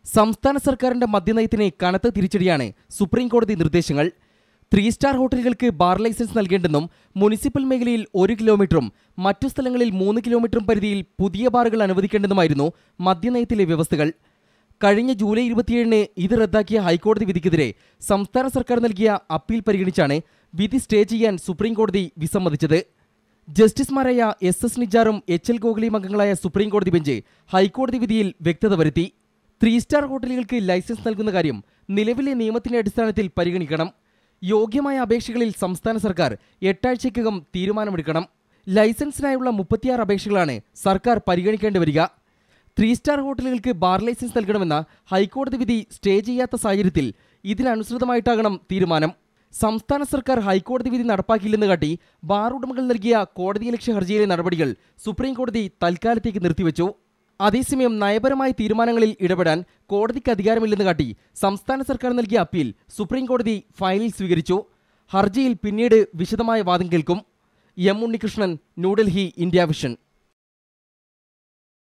സംസ്ഥാന സർക്കാരിന്റെ മദ്യനയത്തിന് കനത്ത തിരിച്ചടിയാണ് സുപ്രീം കോടതി നിർദ്ദേശങ്ങൾ ത്രീ സ്റ്റാർ ഹോട്ടലുകൾക്ക് ബാർ ലൈസൻസ് നൽകേണ്ടെന്നും മുനിസിപ്പൽ മേഖലയിൽ ഒരു കിലോമീറ്ററും മറ്റു സ്ഥലങ്ങളിൽ മൂന്ന് കിലോമീറ്ററും പരിധിയിൽ പുതിയ ബാറുകൾ അനുവദിക്കേണ്ടതുമായിരുന്നു മദ്യനയത്തിലെ വ്യവസ്ഥകൾ കഴിഞ്ഞ ജൂലൈ ഇരുപത്തിയേഴിന് ഇത് റദ്ദാക്കിയ ഹൈക്കോടതി വിധിക്കെതിരെ സംസ്ഥാന സർക്കാർ നൽകിയ അപ്പീൽ പരിഗണിച്ചാണ് വിധി സ്റ്റേ ചെയ്യാൻ സുപ്രീം കോടതി വിസമ്മതിച്ചത് ജസ്റ്റിസുമാരായ എസ് എസ് നിജാറും എച്ച് എൽ ഗോഖലിയും അംഗങ്ങളായ സുപ്രീം കോടതി ബെഞ്ച് ഹൈക്കോടതി വിധിയിൽ വ്യക്തത വരുത്തി ത്രീ സ്റ്റാർ ഹോട്ടലുകൾക്ക് ലൈസൻസ് നൽകുന്ന കാര്യം നിലവിലെ നിയമത്തിന്റെ അടിസ്ഥാനത്തിൽ പരിഗണിക്കണം യോഗ്യമായ അപേക്ഷകളിൽ സംസ്ഥാന സർക്കാർ എട്ടാഴ്ചയ്ക്കകം തീരുമാനമെടുക്കണം ലൈസൻസിനായുള്ള മുപ്പത്തിയാറ് അപേക്ഷകളാണ് സർക്കാർ പരിഗണിക്കേണ്ടി വരിക ത്രീ സ്റ്റാർ ഹോട്ടലുകൾക്ക് ബാർ ലൈസൻസ് നൽകണമെന്ന ഹൈക്കോടതി വിധി സ്റ്റേ ചെയ്യാത്ത സാഹചര്യത്തിൽ ഇതിനനുസൃതമായിട്ടാകണം തീരുമാനം സംസ്ഥാന സർക്കാർ ഹൈക്കോടതി വിധി നടപ്പാക്കില്ലെന്ന് കാട്ടി ബാർ ഉടമകൾ നൽകിയ കോടതിയലക്ഷ്യ ഹർജിയിലെ നടപടികൾ സുപ്രീം കോടതി തൽക്കാലത്തേക്ക് നിർത്തിവെച്ചു അതേസമയം നയപരമായ തീരുമാനങ്ങളിൽ ഇടപെടാൻ കോടതിക്ക് അധികാരമില്ലെന്ന് കാട്ടി സംസ്ഥാന സർക്കാർ നൽകിയ അപ്പീൽ സുപ്രീം കോടതി ഫയലിൽ സ്വീകരിച്ചു ഹർജിയിൽ പിന്നീട് വിശദമായ വാദം കേൾക്കും M Unnikrishnan New Delhi India vision